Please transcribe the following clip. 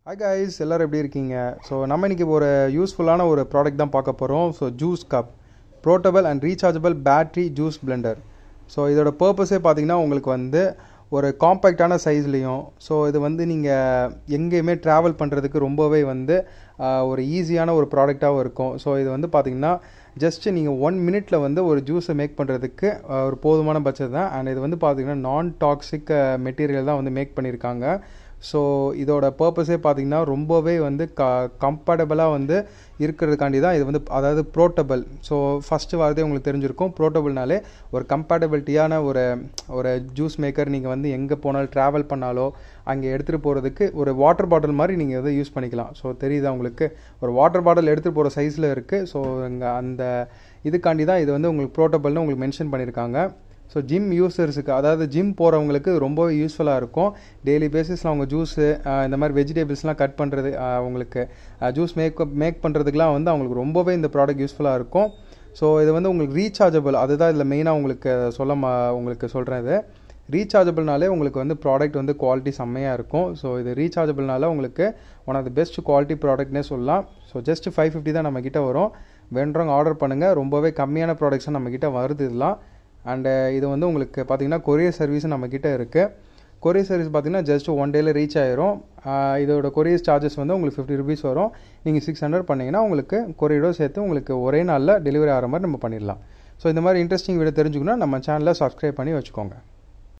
hi guys எல்லோரும் எப்படி இருக்கீங்க ஸோ நம்ம இன்றைக்கி ஒரு யூஸ்ஃபுல்லான ஒரு ப்ராடக்ட் தான் பார்க்க போகிறோம் so juice cup portable and rechargeable battery juice blender so இதோட பர்பஸே பார்த்தீங்கன்னா உங்களுக்கு வந்து ஒரு காம்பேக்டான சைஸ்லேயும் ஸோ இது வந்து நீங்கள் எங்கேயுமே ட்ராவல் பண்ணுறதுக்கு ரொம்பவே வந்து ஆஹ், ஒரு ஈஸியான ஒரு ப்ராடக்டாகவும் இருக்கும் ஸோ இது வந்து பார்த்தீங்கன்னா ஜஸ்ட் நீங்கள் ஒன் மினிட்ல வந்து ஒரு ஜூஸை மேக் பண்ணுறதுக்கு ஒரு போதுமான பட்ஜெட் தான் அண்ட் இது வந்து பார்த்தீங்கன்னா நான் டாக்ஸிக் மெட்டீரியல் தான் வந்து மேக் பண்ணியிருக்காங்க ஸோ இதோட பர்பஸே பார்த்தீங்கன்னா ரொம்பவே வந்து க கம்ஃபர்டபுளாக வந்து இருக்கிறதுக்காண்டி தான் இது வந்து அதாவது ப்ரோட்டபிள் ஸோ ஃபஸ்ட்டு வாரதே உங்களுக்கு தெரிஞ்சிருக்கும் ப்ரோட்டபிள்னாலே ஒரு கம்பேட்டபிலிட்டியான ஒரு ஒரு ஜூஸ் மேக்கர் நீங்கள் வந்து எங்கே போனாலும் ட்ராவல் பண்ணாலோ அங்கே எடுத்துகிட்டு போகிறதுக்கு ஒரு வாட்டர் பாட்டில் மாதிரி நீங்கள் இதை யூஸ் பண்ணிக்கலாம் ஸோ தெரியுதா உங்களுக்கு ஒரு வாட்டர் பாட்டில் எடுத்துகிட்டு போகிற சைஸில் இருக்குது ஸோ இங்கே அந்த இதுக்காண்டி தான் இது வந்து உங்களுக்கு ப்ரோட்டபிள்னு உங்களுக்கு மென்ஷன் பண்ணியிருக்காங்க ஸோ ஜிம் யூசர்ஸுக்கு அதாவது ஜிம் போகிறவங்களுக்கு ரொம்பவே யூஸ்ஃபுல்லாக இருக்கும் டெய்லி பேசிஸில் அவங்க ஜூஸு இந்த மாதிரி வெஜிடபிள்ஸ்லாம் கட் பண்ணுறது அவங்களுக்கு ஜூஸ் மேக் மேக் பண்ணுறதுக்குலாம் வந்து அவங்களுக்கு ரொம்பவே இந்த ப்ராடக்ட் யூஸ்ஃபுல்லாக இருக்கும் ஸோ இது வந்து உங்களுக்கு ரீசார்ஜபிள் அதுதான் இதில் மெயினாக உங்களுக்கு சொல்ல மா உங்களுக்கு சொல்கிறேன் இது ரீசார்ஜபிள்னாலே உங்களுக்கு வந்து ப்ராடக்ட் வந்து குவாலிட்டி செம்மையாக இருக்கும் ஸோ இது ரீசார்ஜபிள்னால உங்களுக்கு one of the best quality ப்ராடக்ட்னே சொல்லலாம் ஸோ ஜஸ்ட் ஃபைவ் ஃபிஃப்டி தான் நம்மக்கிட்ட வரும் வேண்டுறவங்க ஆர்டர் பண்ணுங்கள் ரொம்பவே கம்மியான ப்ராடக்ட்ஸ் நம்மக்கிட்ட வருது இதெல்லாம் அண்டு இது வந்து உங்களுக்கு பார்த்தீங்கன்னா கொரியர் சர்வீஸும் நம்மக்கிட்ட இருக்குது கொரியர் சர்வீஸ் பார்த்தீங்கன்னா ஜஸ்ட் ஒன் டேல ரீச் ஆயிரும் ஆஹ் இதோட கொரியர் சார்ஜஸ் வந்து உங்களுக்கு ஃபிஃப்டி ருபீஸ் வரும் நீங்கள் சிக்ஸ் ஹண்ட்ரட் பண்ணிங்கன்னா உங்களுக்கு கொரியரோடு சேர்த்து உங்களுக்கு ஒரே நாளில் டெலிவரி ஆகிற மாதிரி நம்ம பண்ணிடலாம் ஸோ இந்த மாதிரி இன்ட்ரெஸ்டிங் வீடியோ தெரிஞ்சுக்கணும் நம்ம சேனலை சப்ஸ்கிரைப் பண்ணி வச்சுக்கோங்க